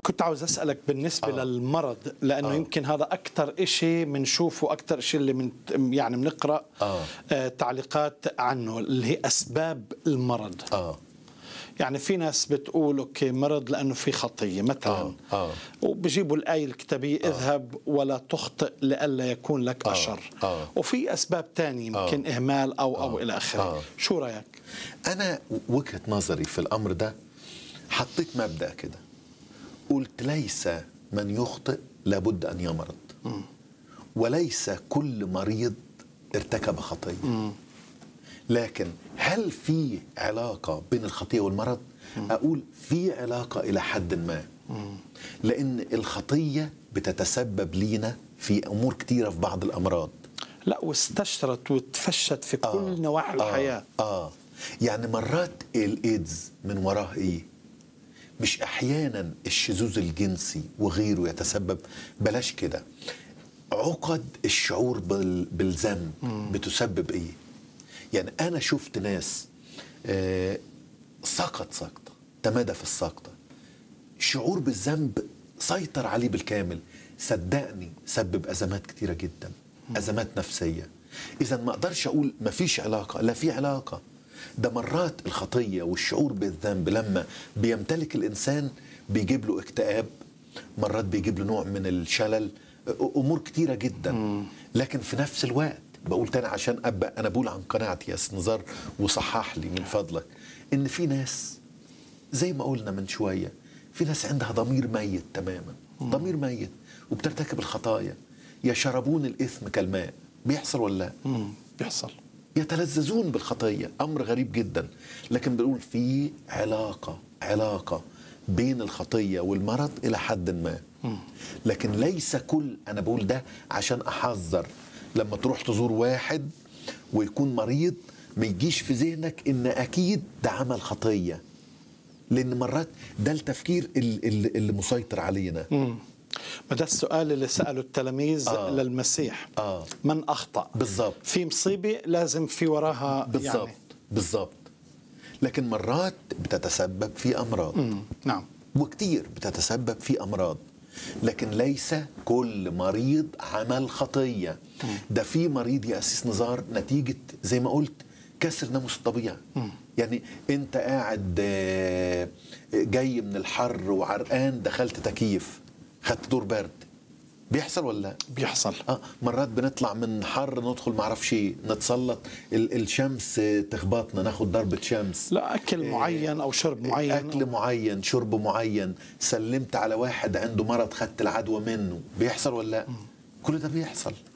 كنت عاوز اسالك بالنسبه آه. للمرض لانه آه. يمكن هذا اكثر شيء بنشوفه اكثر شيء اللي من يعني بنقرا آه. آه تعليقات عنه اللي هي اسباب المرض آه. يعني في ناس بتقول اوكي مرض لانه في خطيه مثلا آه. آه. وبجيبوا الايه الكتابيه آه. اذهب ولا تخطئ لئلا يكون لك اشر آه. آه. وفي اسباب ثانيه يمكن آه. اهمال او او آه. الى اخره آه. شو رايك انا وجهه نظري في الامر ده حطيت مبدا كده قلت ليس من يخطئ لابد ان يمرض م. وليس كل مريض ارتكب خطيه م. لكن هل في علاقة بين الخطية والمرض؟ أقول في علاقة إلى حد ما لأن الخطية بتتسبب لينا في أمور كتيرة في بعض الأمراض لا واستشرت وتفشت في آه كل نواحي آه الحياة آه يعني مرات الإيدز من وراه إيه؟ مش أحيانا الشذوذ الجنسي وغيره يتسبب بلاش كده عقد الشعور بالذنب بتسبب إيه؟ يعني انا شفت ناس آه، سقط سقطه تمادى في السقطه شعور بالذنب سيطر عليه بالكامل صدقني سبب ازمات كتيره جدا ازمات نفسيه اذا ما اقدرش اقول ما فيش علاقه لا في علاقه ده مرات الخطيه والشعور بالذنب لما بيمتلك الانسان بيجيب له اكتئاب مرات بيجيب له نوع من الشلل امور كتيره جدا لكن في نفس الوقت بقول تاني عشان ابقى انا بقول عن قناعتي يا نزار وصحح لي من فضلك ان في ناس زي ما قلنا من شويه في ناس عندها ضمير ميت تماما ضمير ميت وبترتكب الخطايا يشربون الاثم كالماء بيحصل ولا لا؟ بيحصل يتلذذون بالخطيه امر غريب جدا لكن بنقول في علاقه علاقه بين الخطيه والمرض الى حد ما لكن ليس كل انا بقول ده عشان احذر لما تروح تزور واحد ويكون مريض ما يجيش في ذهنك ان اكيد ده عمل خطيه لان مرات ده التفكير اللي, اللي مسيطر علينا ما ده السؤال اللي سأله التلاميذ آه. للمسيح آه. من أخطأ بالضبط في مصيبة لازم في وراها بالضبط يعني. بالضبط لكن مرات بتتسبب في أمراض مم. نعم وكتير بتتسبب في أمراض لكن ليس كل مريض عمل خطيه ده في مريض يا اسيس نزار نتيجه زي ما قلت كسر ناموس الطبيعه يعني انت قاعد آه، جاي من الحر وعرقان دخلت تكييف خدت دور برد بيحصل ولا لا؟ بيحصل اه مرات بنطلع من حر ندخل معرفش ايه نتسلط الشمس تخبطنا ناخد ضربه شمس لا اكل معين او شرب معين اكل معين شرب معين سلمت على واحد عنده مرض خدت العدوى منه بيحصل ولا لا؟ كل ده بيحصل